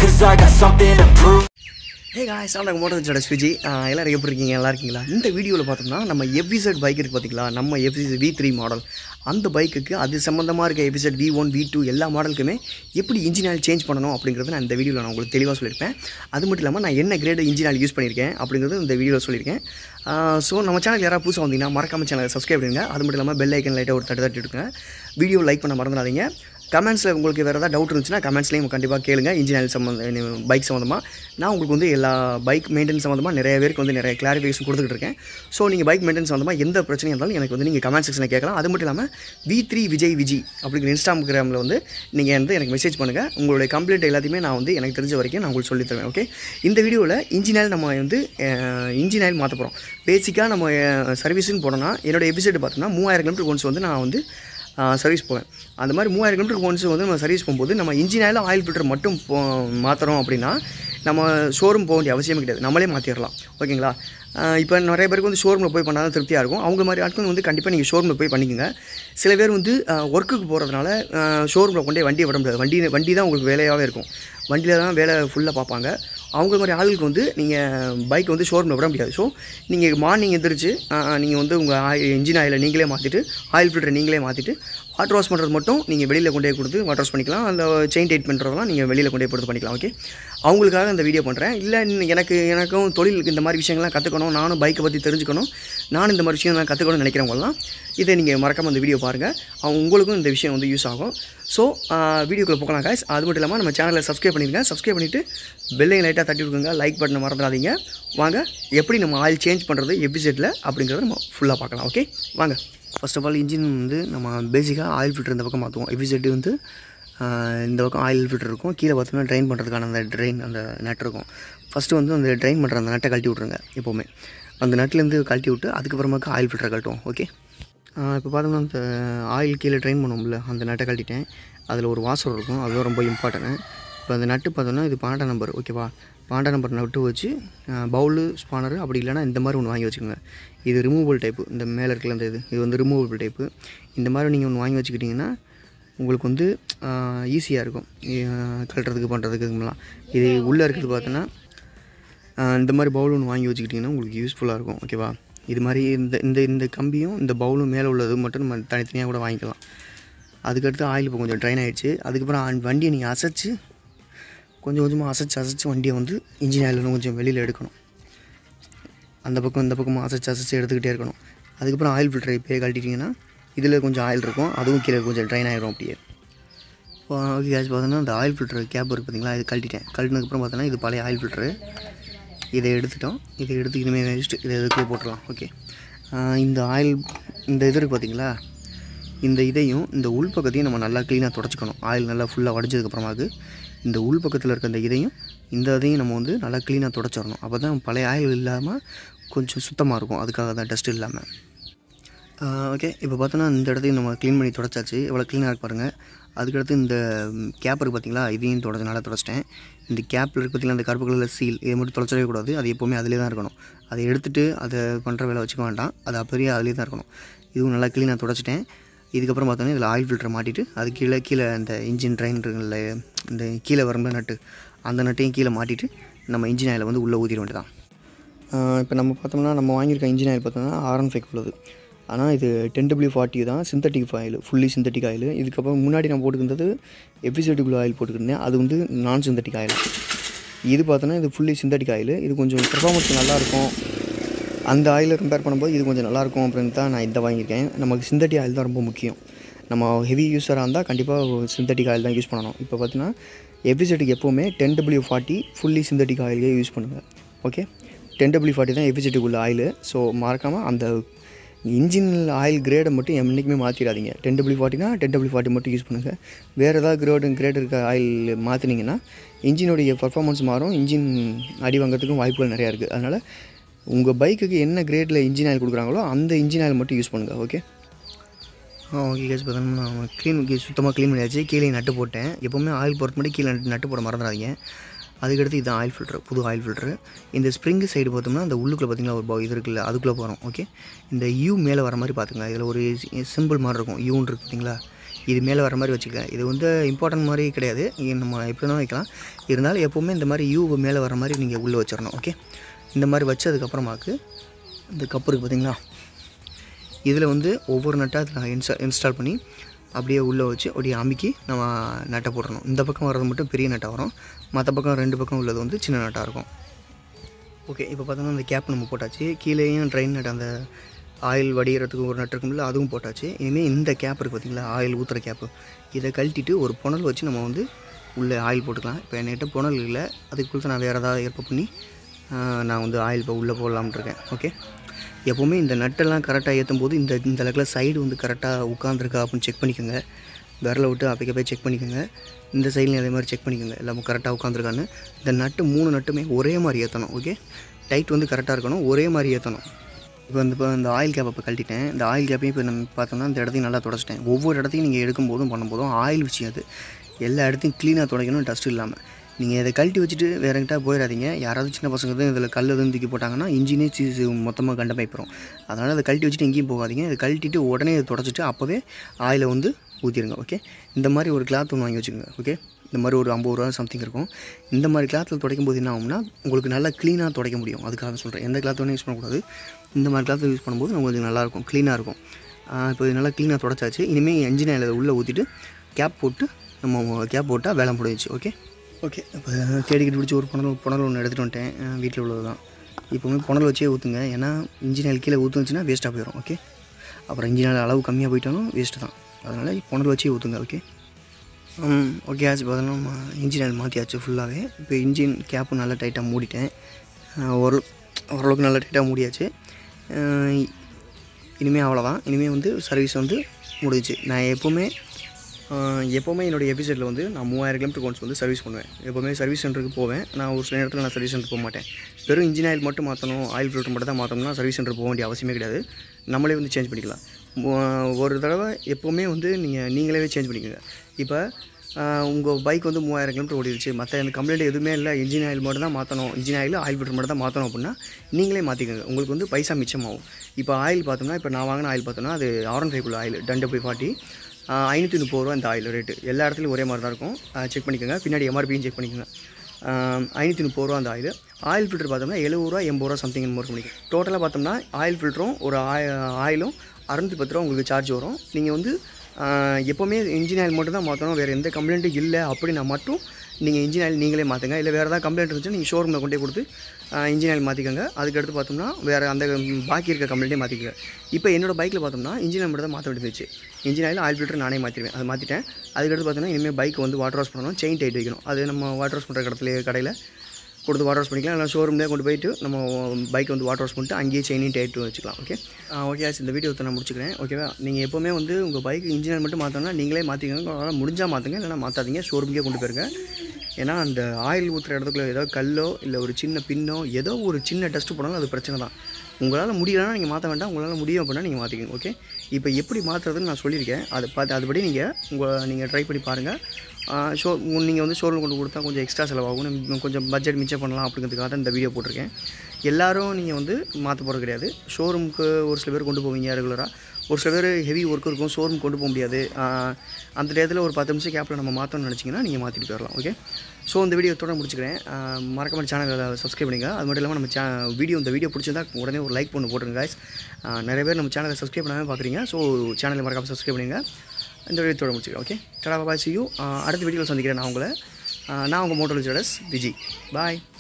cause I got something to prove hey guys நான் மோட்டர் ஜட ஸ்விஜி எல்லோரும் எப்படி இருக்கீங்க நல்லா இருக்கீங்களா இந்த வீடியோவில் பார்த்தோம்னா நம்ம எஃபிசட் பைக் இருக்குது பார்த்தீங்களா நம்ம எஃபிசட் வி த்ரீ மாடல் அந்த பைக்குக்கு அது சம்மந்தமாக இருக்க FZ V one V two எல்லா மாடலுக்குமே எப்படி இன்ஜின் ஆயில் சேஞ்ச் பண்ணணும் அப்படிங்கிறது நான் இந்த வீடியோவில் நான் உங்களுக்கு தெளிவாக சொல்லியிருப்பேன் அது மட்டும் இல்லாமல் நான் என்ன கிரேடு இன்ஜின் ஆயில் யூஸ் பண்ணியிருக்கேன் அப்படிங்கிறது இந்த வீடியோவில் சொல்லியிருக்கேன் ஸோ நம்ம சேனல் யாராவது புதுசாக வந்தீங்கன்னா மறக்காம சேனலை சப்ஸ்கிரைப் பண்ணுங்க அது மட்டும் இல்லாமல் பெல் ஐக்கன் லைட்டாக ஒரு தட்டு தட்டி விட்டுருங்க வீடியோ லைக் பண்ண மறந்துடாதீங்க கமெண்ட்ஸில் உங்களுக்கு வேறு ஏதாவது டவுட் இருந்துச்சுன்னா கமெண்ட்ஸ்லேயும் கண்டிப்பாக கேளுங்க இன்ஜின் ஆயில் சம்மந்த பைக் சம்மந்தமாக நான் உங்களுக்கு வந்து எல்லா பைக் மெயின்டெனன்ஸ் சம்மந்தமாக நிறைய பேருக்கு வந்து நிறைய கிளாரிஃபிகேஷன் கொடுத்துட்டு இருக்கேன் ஸோ நீங்கள் பைக் மெயின்டெனன்ஸ் சம்மந்தமாக எந்த பிரச்சனையும் இருந்தாலும் எனக்கு வந்து நீங்கள் கமெண்ட் செக்ஷனில் கேட்கலாம் அது மட்டும் இல்லாமல் வி த்ரீ விஜய் விஜி அப்படிங்கிற இன்ஸ்டாகிராமில் வந்து நீங்கள் வந்து எனக்கு மெசேஜ் பண்ணுங்கள் உங்களுடைய கம்ப்ளைண்ட் எல்லாத்தையுமே நான் வந்து எனக்கு தெரிஞ்ச வரைக்கும் நான் உங்களுக்கு சொல்லித் தருவேன் ஓகே இந்த வீடியோவில் இன்ஜின் ஆயில் நம்ம வந்து இன்ஜின் ஆயில் மாற்ற போகிறோம் பேசிக்காக நம்ம சர்வீஸ்னு போனோம்னா என்னோட எபிசோடு பார்த்தோம்னா மூவாயிரம் கிலோமீட்டர் ஒன்ஸ் வந்து நான் வந்து சர்வீஸ் போவேன் அந்த மாதிரி மூவாயிரம் கிலோமீட்டர் ஒன்ஸ் வந்து நம்ம சர்வீஸ் போகும்போது நம்ம இன்ஜின் ஆயில் ஆயில் ஃபில்டர் மட்டும் போ மாற்றுறோம் அப்படின்னா நம்ம ஷோரூம் போக வேண்டிய அவசியமே கிடையாது நம்மளே மாற்றிடலாம் ஓகேங்களா இப்போ நிறைய பேருக்கு வந்து ஷோரூமில் போய் பண்ணால் தான் திருப்தியாக இருக்கும் அவங்க மாதிரி ஆட்கள் வந்து கண்டிப்பாக நீங்கள் ஷோரூமில் போய் பண்ணிக்கோங்க சில பேர் வந்து ஒர்க்குக்கு போகிறதுனால ஷோரூமில் கொண்டே வண்டியை விட முடியாது வண்டி வண்டி தான் உங்களுக்கு வேலையாகவே இருக்கும் வண்டியில் தான் வேலை ஃபுல்லாக பார்ப்பாங்க அவங்க மாதிரி ஆளுக்கு வந்து நீங்கள் பைக் வந்து ஷோரூமில் விட முடியாது ஸோ நீங்கள் மார்னிங் எந்திரிச்சு நீங்கள் வந்து உங்கள் ஆயில் இன்ஜின் ஆயிலை நீங்களே மாற்றிட்டு ஆயில் ஃபில்டர் நீங்களே மாற்றிட்டு வாட்டர் வாஷ் பண்ணுறது மட்டும் நீங்கள் வெளியில் கொண்டு போய் கொடுத்து வாட்டர் வாஷ் பண்ணிக்கலாம் அந்த செயின் டைட் பண்ணுறதெல்லாம் நீங்கள் வெளியில் கொண்டு போய் கொடுத்து பண்ணிக்கலாம் ஓகே அவங்களுக்காக இந்த வீடியோ பண்ணுறேன் இல்லை எனக்கு எனக்கும் தொழிலுக்கு இந்த மாதிரி விஷயங்கள்லாம் கற்றுக்கணும் நானும் பைக்கை பற்றி தெரிஞ்சுக்கணும் நானும் இந்த மாதிரி விஷயங்கள்லாம் கற்றுக்கணும்னு நினைக்கிறவங்கலாம் இதை நீங்கள் மறக்காமல் அந்த வீடியோ பாருங்கள் அவங்க உங்களுக்கும் இந்த விஷயம் வந்து யூஸ் ஆகும் ஸோ வீடியோக்குள்ளே போகலாம் காய்ஸ் அது மட்டும் இல்லாமல் நம்ம சேனலை சப்ஸ்கிரைப் பண்ணிடுங்க சப்ஸ்கிரைப் பண்ணிவிட்டு பெல்லையும் லைட்டாக தட்டி விடுங்க லைக் பட்டனை மறந்துடாதீங்க வாங்க எப்படி நம்ம ஆயில் சேஞ்ச் பண்ணுறது எபிசோடில் அப்படிங்கிறத நம்ம ஃபுல்லாக பார்க்கலாம் ஓகே வாங்க ஃபர்ஸ்ட் ஆஃப் ஆல் இன்ஜின் வந்து நம்ம பேசிக்காக ஆயில் ஃபில்டர் இந்த பக்கம் மாற்றுவோம் எபிசெட் வந்து இந்த பக்கம் ஆயில் ஃபில்டர் இருக்கும் கீழே பார்த்தோம்னா ட்ரைன் பண்ணுறதுக்கான அந்த ட்ரெயின் அந்த நட் இருக்கும் ஃபஸ்ட்டு வந்து அந்த ட்ரைன் பண்ணுற அந்த நட்டை கழட்டி விட்ருங்க எப்போவுமே அந்த நட்லேருந்து கழட்டி விட்டு அதுக்கப்புறமாக்கு ஆயில் ஃபில்டரை கழட்டுவோம் ஓகே இப்போ பார்த்தோம்னா அந்த ஆயில் கீழே ட்ரைன் பண்ணுவோம்ல அந்த நட்டை கழட்டிட்டேன் அதில் ஒரு வாசர் இருக்கும் அதுவும் ரொம்ப இம்பார்ட்டன்ட் இப்போ அந்த நட்டு பார்த்தோம்னா இது பன்னெண்டாம் நம்பர் ஓகேவா பன்னெண்டாம் நம்பர் நட்டு வச்சு பவுலு ஸ்பானரு அப்படி இல்லைனா இந்த மாதிரி ஒன்று வாங்கி வச்சுக்கோங்க இது ரிமூவபிள் டைப்பு இந்த மேலே இருக்கல இந்த இது இது வந்து ரிமூவபிள் டைப்பு இந்த மாதிரி நீங்கள் ஒன்று வாங்கி வச்சுக்கிட்டிங்கன்னா உங்களுக்கு வந்து ஈஸியாக இருக்கும் கழட்டுறதுக்கு பண்ணுறதுக்கு இதுமெல்லாம் இது உள்ளே இருக்கிறது பார்த்தோன்னா இந்த மாதிரி பவுல் ஒன்று வாங்கி வச்சுக்கிட்டிங்கன்னா உங்களுக்கு யூஸ்ஃபுல்லாக இருக்கும் ஓகேவா இது மாதிரி இந்த இந்த இந்த கம்பியும் இந்த பவுலும் மேலே உள்ளது மட்டும் நம்ம தனித்தனியாக கூட வாங்கிக்கலாம் அதுக்கடுத்து ஆயில் இப்போ கொஞ்சம் ட்ரைன் ஆகிடுச்சு அதுக்கப்புறம் வண்டியை நீங்கள் அசைச்சு கொஞ்சம் கொஞ்சமாக அசைச்சு அசைச்சு வண்டியை வந்து இன்ஜின் ஆயிலிருந்து கொஞ்சம் வெளியில் எடுக்கணும் அந்த பக்கம் இந்த பக்கமாக அசைச்சு அசைச்சு எடுத்துக்கிட்டே இருக்கணும் அதுக்கப்புறம் ஆயில் ஃபில்டரை இப்போயே கழட்டிட்டிங்கன்னா இதில் கொஞ்சம் ஆயில் இருக்கும் அதுவும் கீழே கொஞ்சம் ட்ரைன் ஆகிடும் அப்படியே ஓகே கேஸ் பார்த்தோன்னா இந்த ஆயில் ஃபில்டர் கேப் இருக்குது பார்த்தீங்களா இது கழட்டிட்டேன் கழட்டினதுக்கப்புறம் பார்த்தோன்னா இது பழைய ஆயில் ஃபில்டரு இதை எடுத்துட்டோம் இதை எடுத்து இனிமேல் வேஸ்ட்டு இதை எதுக்குள்ளே போட்டுடலாம் ஓகே இந்த ஆயில் இந்த இது இருக்குது பார்த்தீங்களா இந்த இதையும் இந்த உள் பக்கத்தையும் நம்ம நல்லா க்ளீனாக தொடச்சிக்கணும் ஆயில் நல்லா ஃபுல்லாக வடிஞ்சதுக்கப்புறமாக்கு இந்த உள் பக்கத்தில் இருக்க இந்த இதையும் இந்த இதையும் நம்ம வந்து நல்லா க்ளீனாக தொடச்சிடணும் அப்போ தான் பழைய ஆயில் இல்லாமல் கொஞ்சம் சுத்தமாக இருக்கும் அதுக்காக தான் டஸ்ட் இல்லாமல் ஓகே இப்போ பார்த்தோன்னா இந்த இடத்தையும் நம்ம க்ளீன் பண்ணி தொடச்சாச்சு எவ்வளோ க்ளீனாக இருக்கு பாருங்கள் அதுக்கடுத்து இந்த கேப் இருக்குது பார்த்தீங்களா இதையும் தொடச்சி நல்லா தொடச்சிட்டேன் இந்த கேப்பில் இருக்குது பார்த்தீங்களா அந்த கருப்பு கலரில் சீல் இதை மட்டும் தொடச்சவே கூடாது அது எப்போவுமே அதிலே தான் இருக்கணும் அதை எடுத்துகிட்டு அதை பண்ணுற வேலை வச்சுக்க வேண்டாம் அது அப்படியே அதிலே தான் இருக்கணும் இதுவும் நல்லா க்ளீனாக தொடச்சிட்டேன் இதுக்கப்புறம் பார்த்தோன்னா இதில் ஆயில் ஃபில்டர் மாட்டிட்டு அது கீழே கீழே அந்த இன்ஜின் ட்ரைன் இருக்குல்ல இந்த கீழே வரம்பு நட்டு அந்த நட்டையும் கீழே மாட்டிட்டு நம்ம இன்ஜின் ஆயில் வந்து உள்ளே ஊற்றிட வேண்டியதான் இப்போ நம்ம பார்த்தோம்னா நம்ம வாங்கியிருக்க இன்ஜின் ஆயில் பார்த்தோம்னா ஆர்என் ஃபைவ் உள்ளது ஆனால் இது டென் டபிள்யூ ஃபார்ட்டி தான் synthetic oil fully synthetic oil இதுக்கப்புறம் முன்னாடி நான் போட்டுக்கிருந்தது எபிசோடிக்குள்ள ஆயில் போட்டுக்கிருந்தேன் அது வந்து நான் சிந்தட்டிக் ஆயில் இது பார்த்தோன்னா இது ஃபுல்லி சிந்தட்டிக் ஆயில் இது கொஞ்சம் பெர்ஃபார்மன்ஸ் நல்லாயிருக்கும் அந்த ஆயிலை கம்பேர் பண்ணும்போது இது கொஞ்சம் நல்லாயிருக்கும் அப்படின்னு தான் நான் இதை வாங்கியிருக்கேன் நமக்கு சிந்தட்டிக் ஆயில் தான் ரொம்ப முக்கியம் நம்ம ஹெவி யூஸராக இருந்தால் கண்டிப்பாக சிந்தட்டிக் ஆயில் தான் யூஸ் பண்ணணும் இப்போ பார்த்தீங்கன்னா எபிசெட்டுக்கு எப்போவுமே ten W forty fully synthetic ஆயிலே யூஸ் பண்ணுங்கள் ஓகே டென் டபிள்யூ ஃபார்ட்டி தான் எபிசெட்டுக்கு உள்ள ஆயில் ஸோ மறக்காமல் அந்த இன்ஜின் ஆயில் கிரேடை மட்டும் என்றைக்குமே மாற்றிடாதீங்க டென் டபிள்யூ ஃபார்ட்டினா டென் டபிள்யூ ஃபார்ட்டி மட்டும் யூஸ் பண்ணுங்கள் வேறு ஏதாவது கிரேடு கிரேட் இருக்க ஆயில் மாற்றினீங்கன்னா இன்ஜினுடைய பர்ஃபார்மன்ஸ் மாறும் இன்ஜின் அடி வாங்கிறதுக்கும் வாய்ப்புகள் நிறையா இருக்குது அதனால் உங்கள் பைக்குக்கு என்ன கிரேடில் இன்ஜின் ஆயில் கொடுக்குறாங்களோ அந்த இன்ஜின் ஆயில் மட்டும் யூஸ் பண்ணுங்கள் ஓகே ஓகே கேஸ் பார்த்தோம்னா க்ளீன் சுத்தமாக க்ளீன் பண்ணியாச்சு கீழே நட்டு போட்டேன் எப்போவுமே ஆயில் போகிறது மட்டும் கீழே நட்டு நட்டு போட மறந்துடாதீங்க அதுக்கடுத்து இது ஆயில் ஃபில்ட்ரு புது ஆயில் ஃபில்ட்ரு இந்த ஸ்ப்ரிங்கு சைடு பார்த்தோம்னா அந்த உள்ளுக்குள்ளே பார்த்தீங்கன்னா ஒரு இது இருக்குல்ல அதுக்குள்ளே போகிறோம் ஓகே இந்த யூ மேலே வர மாதிரி பார்த்துங்க இதில் ஒரு சிம்பிள் மாதிரி இருக்கும் யூன்னு இருக்கு பார்த்தீங்களா இது மேலே வர மாதிரி வச்சுக்கங்க இது வந்து இம்பார்ட்டன்ட் மாதிரி கிடையாது இங்க நம்ம எப்படி வேணால் வைக்கலாம் இருந்தாலும் எப்போவுமே இந்த மாதிரி யூ மேலே வர மாதிரி நீங்கள் உள்ளே வச்சிடணும் ஓகே இந்த மாதிரி வச்சதுக்கப்புறமாக்கு இந்த கப்பு இருக்குது பார்த்தீங்களா இதில் வந்து ஒவ்வொரு நட்டாக அதில் நான் இன்ஸ்டா இன்ஸ்டால் பண்ணி அப்படியே உள்ளே வச்சு அப்படியே அமுக்கி நம்ம நட்டை போடணும் இந்த பக்கம் வர்றது மட்டும் பெரிய நட்டாக வரும் மற்ற பக்கம் ரெண்டு பக்கம் உள்ளது வந்து சின்ன நட்டாக இருக்கும் ஓகே இப்போ பார்த்தோன்னா அந்த கேப் நம்ம போட்டாச்சு கீழேயும் ட்ரெயின் நட் அந்த ஆயில் வடிகிறதுக்கு ஒரு நட்டு இருக்கும்ல அதுவும் போட்டாச்சு இனிமேல் இந்த கேப் இருக்குது பார்த்தீங்களா ஆயில் ஊற்றுற கேப்பு இதை கழட்டிட்டு ஒரு புனல் வச்சு நம்ம வந்து உள்ளே ஆயில் போட்டுக்கலாம் இப்போ என்கிட்ட புனல் இல்லை அதுக்குள்ள நான் வேறு ஏதாவது ஏற்ப பண்ணி ஆஹ், நான் வந்து ஆயில் இப்போ உள்ளே போடலாம்னு இருக்கேன் ஓகே எப்போவுமே இந்த நட்டெல்லாம் கரெக்டாக ஏற்றும் போது இந்த இந்த இடத்துல சைடு வந்து கரெக்டாக உட்காந்துருக்கா அப்படின்னு செக் பண்ணிக்கோங்க விரலை விட்டு அப்பைக்க போய் செக் பண்ணிக்கோங்க இந்த சைட்லையும் அதே மாதிரி செக் பண்ணிக்கோங்க எல்லாமே கரெக்டாக உட்காந்துருக்கான்னு இந்த நட்டு மூணு நட்டுமே ஒரே மாதிரி ஏற்றணும் ஓகே டைட் வந்து கரெக்டாக இருக்கணும் ஒரே மாதிரி ஏற்றணும் இப்போ இந்த இப்போ இந்த ஆயில் கேப்பை இப்போ கழட்டிட்டேன் இந்த ஆயில் கேப்பையும் இப்போ நம்ம பார்த்தோம்னா இந்த இடத்தையும் நல்லா தொடச்சிட்டேன் ஒவ்வொரு இடத்தையும் நீங்கள் எடுக்கும்போதும் பண்ணும்போதும் ஆயில் விஷயம் அது எல்லா இடத்தையும் க்ளீனாக துடைக்கணும் டஸ்ட் இல்லாமல் நீங்கள் இதை கழட்டி வச்சுட்டு வேற எங்கிட்ட போயிடாதீங்க யாராவது சின்ன பசங்க தான் இதில் கல் எதுவும் தூக்கி போட்டாங்கன்னா இன்ஜினே சீஸ் மொத்தமாக கண்டமாய் போயிடும் அதனால் அதை கழட்டி வச்சுட்டு எங்கேயும் போகாதீங்க இதை கழட்டிட்டு உடனே இதை தொடச்சிட்டு அப்போவே ஆயிலை வந்து ஊற்றிடுங்க ஓகே இந்த மாதிரி ஒரு கிளாத் ஒன்று வாங்கி வச்சுக்கோங்க ஓகே இந்த மாதிரி ஒரு ஐம்பது ரூபா சம்திங் இருக்கும் இந்த மாதிரி கிளாத்தில் துடைக்கும் போது என்ன ஆகும்னா உங்களுக்கு நல்லா க்ளீனாக துடைக்க முடியும் அதுக்காக சொல்கிறேன் எந்த கிளாத் வேணும் யூஸ் பண்ணக்கூடாது இந்த மாதிரி கிளாத்தில் யூஸ் பண்ணும்போது நமக்கு கொஞ்சம் நல்லாயிருக்கும் க்ளீனாக இருக்கும் ஆஹ் இப்போ இது நல்லா க்ளீனாக தொடச்சாச்சு இனிமேல் என்ஜின் ஆயில் உள்ளே ஊற்றிட்டு கேப் போட்டு நம்ம கேப் போட்டால் வேலை முடிஞ்சிச்சு ஓகே ஓகே இப்போ தேடிக்கிட்டு பிடிச்சி ஒரு புனல் புனல் ஒன்று எடுத்துகிட்டு வந்துட்டேன் வீட்டில் உள்ளது தான் இப்போவுமே புனல் வச்சே ஊற்றுங்க ஏன்னா இன்ஜின் ஆயில் கீழே ஊற்றுச்சுன்னா வேஸ்ட்டாக போயிடும் ஓகே அப்புறம் இன்ஜின் ஆயில் அளவு கம்மியாக போயிட்டாலும் வேஸ்ட்டு தான் அதனால் புனல் வச்சே ஊற்றுங்க ஓகே ஓகே ஆச்சு பார்த்தோன்னா நம்ம இன்ஜின் ஆயில் மாற்றியாச்சு ஃபுல்லாகவே இப்போ இன்ஜின் கேப்பு நல்லா டைட்டாக மூடிட்டேன் ஆஹ் ஒரு ஓரளவுக்கு நல்லா டைட்டாக மூடியாச்சு ஆஹ் இனிமேல் அவ்வளோதான் இனிமேல் வந்து சர்வீஸ் வந்து முடிஞ்சுச்சு நான் எப்போவுமே ஆஹ் எப்போவுமே என்னோடய எபிசோடில் வந்து நான் மூவாயிரம் கிலோமீட்டர் ஒன்ஸ் வந்து சர்வீஸ் பண்ணுவேன் எப்போவுமே சர்வீஸ் சென்டருக்கு போவேன் நான் ஒரு சில நேரத்தில் நான் சர்வீஸ் சென்டர் போக மாட்டேன் வெறும் இன்ஜின் ஆயில் மட்டும் மாற்றணும் ஆயில் ஃபில்டர் மட்டும் தான் மாற்றணும்னா சர்வீஸ் சென்டர் போக வேண்டிய அவசியமே கிடையாது நம்மளே வந்து சேஞ்ச் பண்ணிக்கலாம் மு- ஒரு தடவை எப்போவுமே வந்து நீங்கள் நீங்களே சேஞ்ச் பண்ணிக்கோங்க இப்போ உங்கள் பைக் வந்து மூவாயிரம் கிலோமீட்டர் ஓடிடுச்சு மற்ற இந்த கம்ப்ளைண்ட் எதுவுமே இல்லை இன்ஜின் ஆயில் மட்டும் தான் மாற்றணும் இன்ஜின் ஆயில் ஆயில் ஃபில்டர் மட்டும் தான் மாற்றணும் அப்படின்னா நீங்களே மாற்றிக்கோங்க உங்களுக்கு வந்து பைசா மிச்சமாகும் இப்போ ஆயில் பார்த்தோம்னா இப்போ நான் வாங்கின ஆயில் பார்த்தோம்னா அது ஆரன் ஃபைக்குள்ள ஆயில் டண்டு போய் ஃபார்ட்டி ஐநூற்றி முப்பது ரூபா இந்த ஆயில் ரேட்டு எல்லா இடத்துலையும் ஒரே மாதிரி தான் இருக்கும் செக் பண்ணிக்கோங்க பின்னாடி எம்ஆர்பியும் செக் பண்ணிக்கோங்க ஐநூற்றி முப்பது ரூபா அந்த ஆயில் ஆயில் ஃபில்டர் பார்த்தோம்னா எழுபது ரூபா எண்பது ரூபா சம்திங் மோர் பண்ணிக்கும் டோட்டலாக பார்த்தோம்னா ஆயில் ஃபில்டரும் ஒரு ஆய ஆயிலும் அறுநூற்றி பத்து ரூபா உங்களுக்கு சார்ஜ் வரும் நீங்கள் வந்து ஆஹ், எப்போவுமே இன்ஜின் ஆயில் மட்டும் தான் மாற்றணும் வேறு எந்த கம்ப்ளைண்ட்டும் இல்லை அப்படின்னா மட்டும் நீங்கள் இன்ஜின் ஆயில் நீங்களே மாற்றுங்க இல்லை வேறு ஏதாவது கம்ப்ளைண்ட் இருந்துச்சுன்னா நீங்கள் ஷோரூமில் கொண்டே கொடுத்து இன்ஜின் ஆயில் மாற்றிக்கோங்க அதுக்கடுத்து பார்த்தோம்னா வேறு அந்த ம், பாக்கி இருக்க கம்ப்ளைண்ட்டே மாற்றிக்கோங்க இப்போ என்னோட பைக்கில் பார்த்தோம்னா இன்ஜின் ஆயில் மட்டும் தான் மாற்ற வேண்டியது இன்ஜின் ஆயில் ஆயில் ஃபில்டர் நானே மாற்றிடுவேன் அதை மாற்றிட்டேன் அதுக்கடுத்து பார்த்தோம்னா இனிமேல் பைக் வந்து வாட்டர் வாஷ் பண்ணணும் செயின் டைட் வைக்கணும் அது நம்ம வாட்டர் வாஷ் பண்ணுற இடத்துல கடையில் கொடுத்து வாட்டர் வாஷ் பண்ணிக்கலாம் இல்லை ஷோரூம்லேயே கொண்டு போயிட்டு நம்ம பைக் வந்து வாட்டர் வாஷ் பண்ணிட்டு அங்கேயே செயினையும் டைட் வச்சுக்கலாம் ஓகே ஓகே ஆச்சு இந்த வீடியோ நான் முடிச்சுக்கிறேன் ஓகேவா நீங்கள் எப்போவுமே வந்து உங்கள் பைக் இன்ஜினியர் மட்டும் மாற்றணும்னா நீங்களே மாற்றிக்கோங்க உங்களால் முடிஞ்சால் மாற்றுங்க இல்லைனா மாற்றாதீங்க ஷோரூம்க்கே கொண்டு போயிருங்க ஏன்னா அந்த ஆயில் ஊற்றுற இடத்துக்குள்ள ஏதோ கல்லோ இல்லை ஒரு சின்ன பின்னோ ஏதோ ஒரு சின்ன டஸ்ட்டு போனாலும் அது பிரச்சனை தான் உங்களால் முடியலன்னா நீங்கள் மாற்ற வேண்டாம் உங்களால் முடியும் அப்படின்னா நீங்கள் மாற்றிக்கோங்க ஓகே இப்போ எப்படி மாற்றுறதுன்னு நான் சொல்லியிருக்கேன் அதை பார்த்து அதுபடி நீங்கள் உங்கள் நீங்கள் ட்ரை பண்ணி பாருங்கள் ஷோ நீங்கள் வந்து ஷோரூம் கொண்டு கொடுத்தா கொஞ்சம் எக்ஸ்ட்ரா செலவாகும் நம்ம கொஞ்சம் பட்ஜெட் மிச்சம் பண்ணலாம் அப்படிங்கிறதுக்காக தான் இந்த வீடியோ போட்டிருக்கேன் எல்லாரும் நீங்கள் வந்து மாற்ற போகிறது கிடையாது ஷோரூமுக்கு ஒரு சில பேர் கொண்டு போவீங்க ரெகுலராக ஒரு சில பேர் ஹெவி ஒர்க் இருக்கும் ஷோரூம் கொண்டு போக முடியாது ஆஹ் அந்த டயத்தில் ஒரு பத்து நிமிஷம் கேப்பில் நம்ம மாற்றணும்னு நினச்சிங்கன்னா நீங்கள் மாற்றிட்டு போயிடலாம் ஓகே ஸோ இந்த வீடியோ தொடர்ந்து முடிச்சுக்கிறேன் ஆஹ் மறக்காம சேனலை சப்ஸ்கிரைப் பண்ணுங்க அது மட்டும் இல்லாமல் நம்ம சே வீடியோ இந்த வீடியோ பிடிச்சிருந்தா உடனே ஒரு லைக் பண்ணி போட்டுருங்க guys. ஆஹ் நிறைய பேர் நம்ம சேனலை சப்ஸ்கிரைப் பண்ணாமல் பார்க்குறீங்க ஸோ சேனலை மறக்காம சப்ஸ்கிரைப் பண்ணுங்க இந்த வீடியோ தொடர்ந்து முடிச்சுக்கிறேன் ஓகே டடா பாய் சி யூ அடுத்த வீடியோவில் சந்திக்கிறேன் நான் உங்களை ஆஹ் நான் உங்கள் மோட்டோ ஜடஸ் விஜி பாய்